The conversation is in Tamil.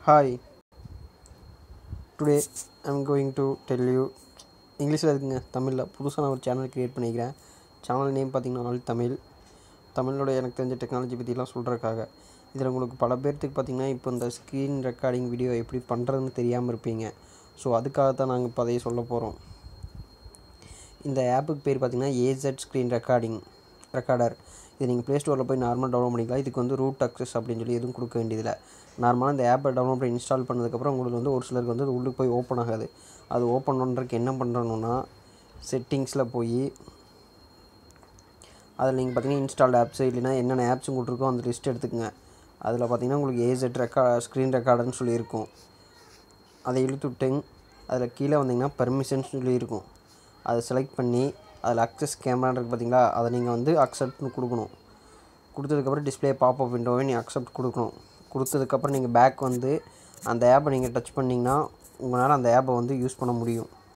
hi today I'm going to tell you இங்கிலீஷில் இருக்குங்க தமிழில் புதுசாக நான் ஒரு சேனல் க்ரியேட் பண்ணிக்கிறேன் சேனல் நேம் பார்த்தீங்கன்னா ஆல் தமிழ் தமிழோட எனக்கு தெரிஞ்ச டெக்னாலஜி பற்றிலாம் சொல்கிறதுக்காக இதில் உங்களுக்கு பல பேர்த்துக்கு பார்த்தீங்கன்னா இப்போ இந்த ஸ்க்ரீன் ரெக்கார்டிங் வீடியோ எப்படி பண்ணுறதுன்னு தெரியாமல் இருப்பீங்க ஸோ அதுக்காக தான் நாங்கள் இப்போ அதையே சொல்ல போகிறோம் இந்த ஆப்புக்கு பேர் பார்த்தீங்கன்னா ஏசட் ஸ்க்ரீன் ரெக்கார்டிங் ரெக்கார்டர் இது நீங்கள் ப்ளே ஸ்டோரில் போய் நார்மலாக டவுன்லோட் பண்ணிக்கலாம் இதுக்கு வந்து ரூட் அக்சஸ் அப்படின்னு சொல்லி எதுவும் கொடுக்க வேண்டியதில்லை நார்மலாக இந்த ஆப்பை டவுன்லோட் பண்ணி இன்ஸ்டால் பண்ணதுக்கப்புறம் உங்களுக்கு வந்து ஒரு சிலருக்கு வந்து அது உள்ளுக்கு போய் ஓப்பன் ஆகாது அது ஓப்பன் பண்ணுறதுக்கு என்ன பண்ணுறணுன்னா செட்டிங்ஸில் போய் அதில் நீங்கள் பார்த்தீங்கன்னா இன்ஸ்டால்டு ஆப்ஸு இல்லைன்னா என்னென்ன ஆப்ஸ் உங்களுக்கு இருக்கோ அந்த லிஸ்ட் எடுத்துக்கங்க அதில் பார்த்தீங்கன்னா உங்களுக்கு ஏசெட் ரெக்கா ஸ்க்ரீன் ரெக்கார்டர்னு சொல்லி இருக்கும் அதை இழுத்து விட்டுங்க அதில் கீழே வந்தீங்கன்னா பர்மிஷன்ஸ் சொல்லி இருக்கும் அதை செலக்ட் பண்ணி அதில் அக்சஸ் கேமரான்னு இருக்குது பார்த்தீங்களா அதை நீங்கள் வந்து அக்செப்ட்னு கொடுக்கணும் கொடுத்ததுக்கப்புறம் டிஸ்பிளே பாப்அப் விண்டோவை நீங்கள் அக்செப்ட் கொடுக்கணும் கொடுத்ததுக்கப்புறம் நீங்கள் பேக் வந்து அந்த ஆப்பை நீங்கள் டச் பண்ணிங்கன்னா உங்களால் அந்த ஆப்பை வந்து யூஸ் பண்ண முடியும்